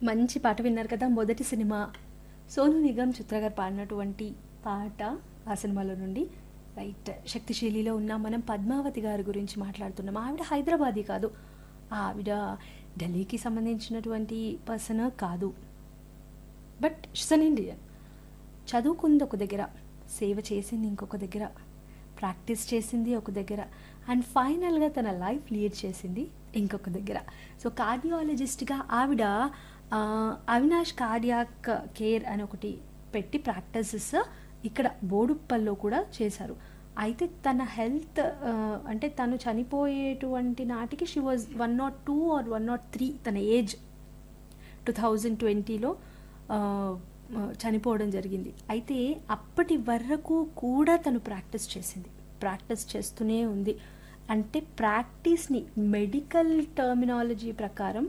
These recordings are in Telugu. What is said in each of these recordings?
మంచి పాట విన్నారు కదా మొదటి సినిమా సోను నిగమ్ చిత్ర గారు పాడినటువంటి పాట ఆ సినిమాలో నుండి రైట్ శక్తిశీలిలో ఉన్న మనం పద్మావతి గారి గురించి మాట్లాడుతున్నాం ఆవిడ హైదరాబాదీ కాదు ఆవిడ ఢిల్లీకి సంబంధించినటువంటి పర్సన్ కాదు బట్ షిస్ అన్ ఇండియన్ చదువుకుంది ఒక దగ్గర సేవ చేసింది ఇంకొక దగ్గర ప్రాక్టీస్ చేసింది ఒక దగ్గర అండ్ ఫైనల్గా తన లైఫ్ లీడ్ చేసింది ఇంకొక దగ్గర సో కార్డియాలజిస్ట్గా ఆవిడ ఆ, అవినాష్ కార్డియాక్ కేర్ అని ఒకటి పెట్టి ప్రాక్టీసెస్ ఇక్కడ బోడుప్పల్లో కూడా చేశారు అయితే తన హెల్త్ అంటే తను చనిపోయేటువంటి నాటికి she was one nought two or one nought three తన ఏజ్ టూ థౌజండ్ ట్వంటీలో చనిపోవడం జరిగింది అయితే అప్పటి వరకు కూడా తను ప్రాక్టీస్ చేసింది ప్రాక్టీస్ చేస్తూనే ఉంది అంటే ప్రాక్టీస్ని మెడికల్ టర్మినాలజీ ప్రకారం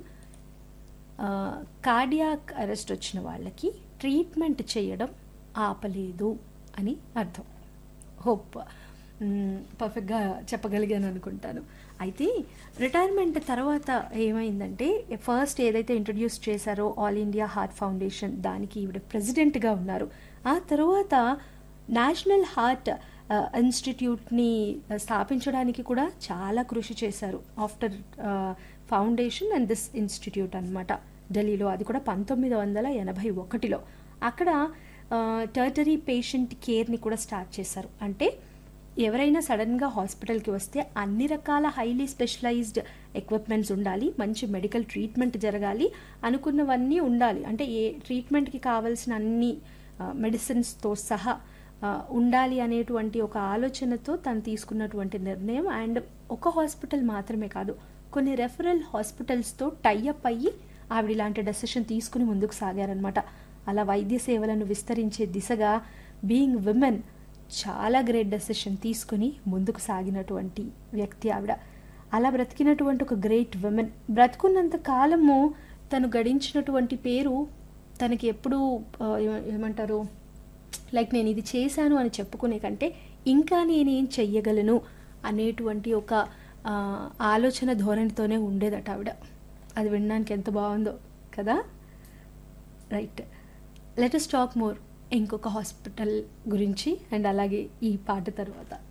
కార్డియాక్ అరెస్ట్ వచ్చిన వాళ్ళకి ట్రీట్మెంట్ చేయడం ఆపలేదు అని అర్థం హోప్ పర్ఫెక్ట్గా చెప్పగలిగాను అనుకుంటాను అయితే రిటైర్మెంట్ తర్వాత ఏమైందంటే ఫస్ట్ ఏదైతే ఇంట్రడ్యూస్ చేశారో ఆల్ ఇండియా హార్ట్ ఫౌండేషన్ దానికి ఈవిడ ప్రెసిడెంట్గా ఉన్నారు ఆ తర్వాత నేషనల్ హార్ట్ ఇన్స్టిట్యూట్ని స్థాపించడానికి కూడా చాలా కృషి చేశారు after foundation and this institute అనమాట ఢిల్లీలో అది కూడా పంతొమ్మిది వందల ఎనభై ఒకటిలో అక్కడ టర్టరీ పేషెంట్ కేర్ని కూడా స్టార్ట్ చేశారు అంటే ఎవరైనా సడన్గా హాస్పిటల్కి వస్తే అన్ని రకాల హైలీ స్పెషలైజ్డ్ ఎక్విప్మెంట్స్ ఉండాలి మంచి మెడికల్ ట్రీట్మెంట్ జరగాలి అనుకున్నవన్నీ ఉండాలి అంటే ఏ ట్రీట్మెంట్కి కావాల్సిన అన్ని మెడిసిన్స్తో సహా ఆ, ఉండాలి అనేటువంటి ఒక ఆలోచనతో తను తీసుకున్నటువంటి నిర్ణయం అండ్ ఒక హాస్పిటల్ మాత్రమే కాదు కొన్ని రెఫరల్ హాస్పిటల్స్తో టైఅప్ అయ్యి ఆవిడ ఇలాంటి డెసిషన్ తీసుకుని ముందుకు సాగారనమాట అలా వైద్య సేవలను విస్తరించే దిశగా బీయింగ్ విమెన్ చాలా గ్రేట్ డెసిషన్ తీసుకుని ముందుకు సాగినటువంటి వ్యక్తి ఆవిడ అలా బ్రతికినటువంటి ఒక గ్రేట్ విమెన్ బ్రతుకున్నంత కాలము తను గడించినటువంటి పేరు తనకి ఎప్పుడు ఏమంటారు లైక్ నేను ఇది చేశాను అని చెప్పుకునే కంటే ఇంకా నేనేం చెయ్యగలను అనేటువంటి ఒక ఆ, ఆలోచన ధోరణితోనే ఉండేదట ఆవిడ అది వినడానికి ఎంత బాగుందో కదా right let us talk more ఇంకొక హాస్పిటల్ గురించి అండ్ అలాగే ఈ పాట తర్వాత